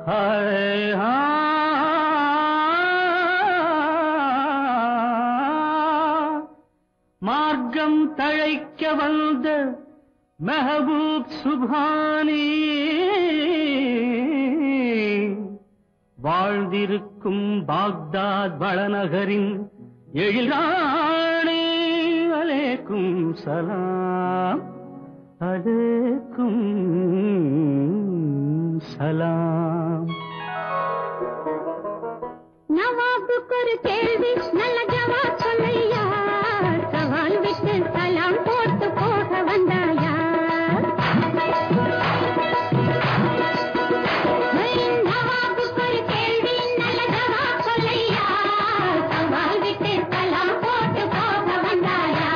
Hi ஹா. மார்க்கம் தழைக்க வந்த மெஹபூப் சுபானி வாழ்ந்திருக்கும் பாக்தாத் வளநகரின் எழிலானே அலேக்கும் சலாம் அலேக்கும் சலாம் நவாபுக்கு ஒரு கேள்வி நல்ல ஜவாப் சொல்லையா சவால் விட்டு சலாம் போட்டு போக வந்தாயா நவாபுக்கு ஒரு கேள்வி நல்ல ஜவாப் சொல்லையா சவால் விட்டு சலாம் போட்டு போக வந்தாயா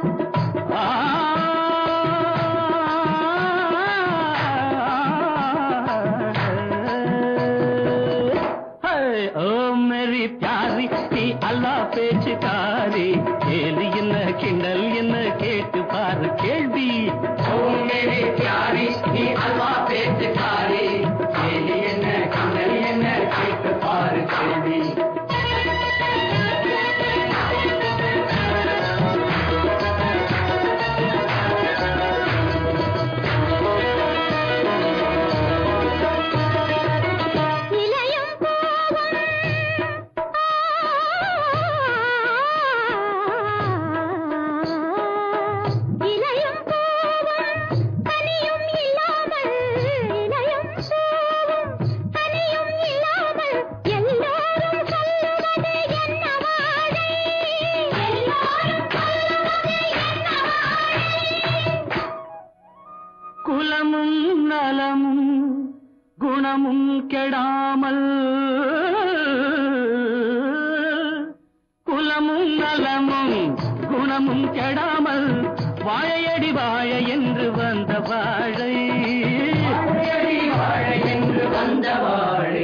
हाय ओ मेरी प्यारी நீ அல்லா பேச்சுக்காரி கேலி என்ன கிண்டல் என்ன கேட்டு பாரு கேள்வி ஓ மேரி பியாரி நீ அல்லா பேச்சுக்காரி கேலி என்ன கிண்டல் என்ன கேட்டு பாரு கேள்வி இளையும் பூவும் இளையும் பூவும் தனியும் இல்லாமல் இளையும் பூவும் தனியும் இல்லாமல் எல்லோரும் சொல்லுவது என்ன வாழை எல்லோரும் சொல்லுவது என்ன வாழை குலமும் நலமும் குணமும் கெடாமல் குலமும் நலமும் குணமும் கெடாமல் வாழையடி வாழ என்று வந்த வாழை வாழ என்று வந்த வாழை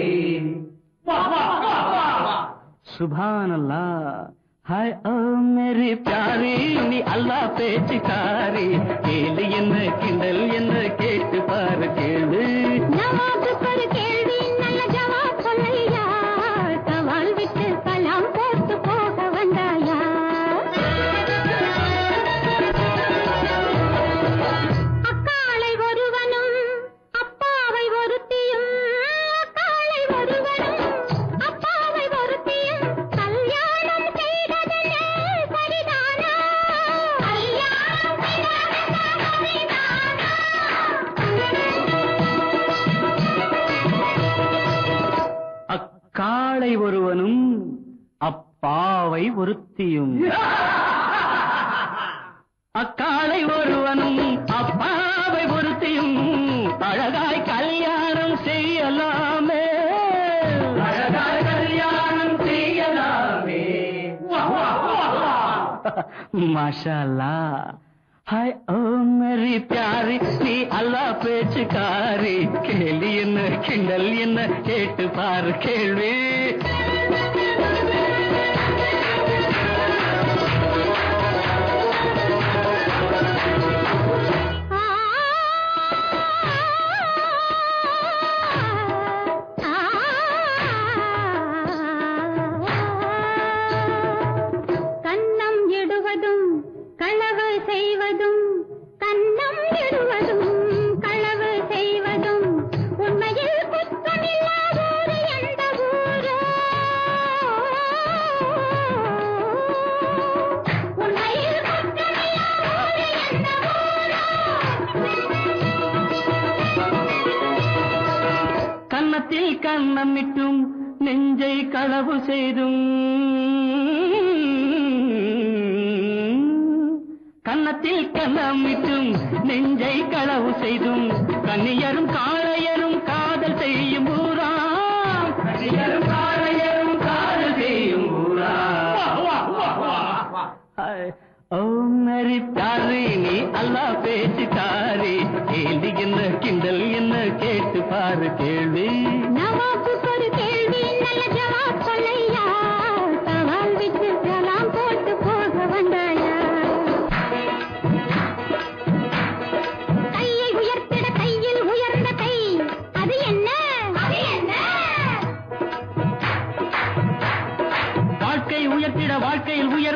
சுபானல்லா ஹாய் ஓ மேரி பியாரி நீ அல்லா பேச்சுக்காரி கேலி என்ன கிண்டல் என்ன கேட்டு பாரு கேளு நவாபுக்கு ஒரு கேள்வி நல்ல ஜவாப் சொல்லையா சவால் விட்டு சலாம் போட்டு போக வந்தாயா அக்காளை ஒருவனும் அப்பாவை ஒருத்தியும் அக்காளை ஒருவனும் அப்பாவை ஒருத்தியும் கல்யாணம் செய்ததென்ன சரிதானா கல்யாணம் செய்ததென்ன அக்காளை ஒருவனும் அப்பாவை ஒருத்தியும் அக்காளை ஒருவனும் அப்பாவை ஒருத்தியும் அழகாய் கல்யாணம் செய்யலாமே அழகாய் கல்யாணம் செய்யலாமே மாஷா அல்லாஹ் ஹாய் ஓ மேரி பியாரி நீ அல்லா பேச்சுக்காரி கேள்வி என்ன கிண்டல் என்ன கேட்டு பாரு கேள்வி கன்னம் இடுவதும் களவு செய்வதும் கன்னம் இடுவதும் களவு செய்வதும் உண்மையில் குற்றமில்லாத ஊரு எந்த ஊரோ உண்மையில் குற்றமில்லாத ஊரு எந்த ஊரோ கன்னத்தில் கண்ணமிட்டும் நெஞ்சை களவு செய்தும் கன்னத்தில் கண்ணமிட்டும் நெஞ்சை களவு செய்தும் கன்னியரும் காளையரும் காதல் செய்யும் ஊரா கன்னியரும் காளையரும் காதல் செய்யும் ஊரா ஹாய், ஓ மேரி பியாரி நீ அல்லா பேச்சுக்காரி கேள்வி என்ன கிண்டல் என்ன கேட்டு பாரு கேள்வி நவாபுக்கு ஒரு கேள்வி நல்ல ஜவாப் சொல்லையா சவால் விட்டு சலாம் போட்டு போக வந்தாயா கையை உயர்த்திட கையில் உயர்ந்த கை அது என்ன அது என்ன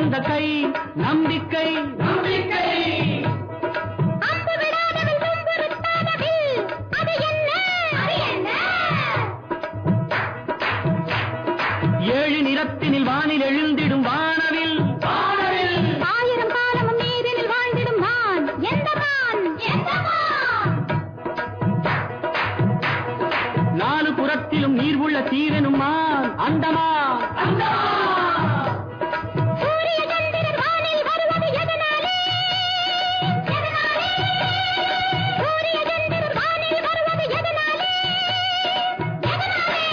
திறந்த கை நம்பிக்கை நம்பிக்கை அம்பு விடாதவன் துன்புறுத்தாதவில் அது என்ன அது என்ன ஏழு நிறத்தினில் வானில் எழுந்திடும் வானவில் வானவில் ஆயிரம் காலமும் நீரினில் வாழ்ந்திடும் மான் எந்த மான் எந்த மான் நாலு புறத்திலும் நீர் உள்ள தீரனும் மான் அந்தமான் சூரிய சந்திரர் வானில் வருவது எதனாலே எதனாலே சூரிய சந்திரர் வானில் வருவது எதனாலே எதனாலே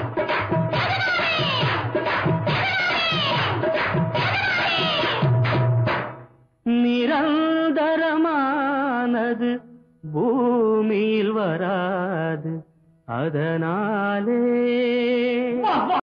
நிரந்தரமானது பூமியில் வராது அதனாலே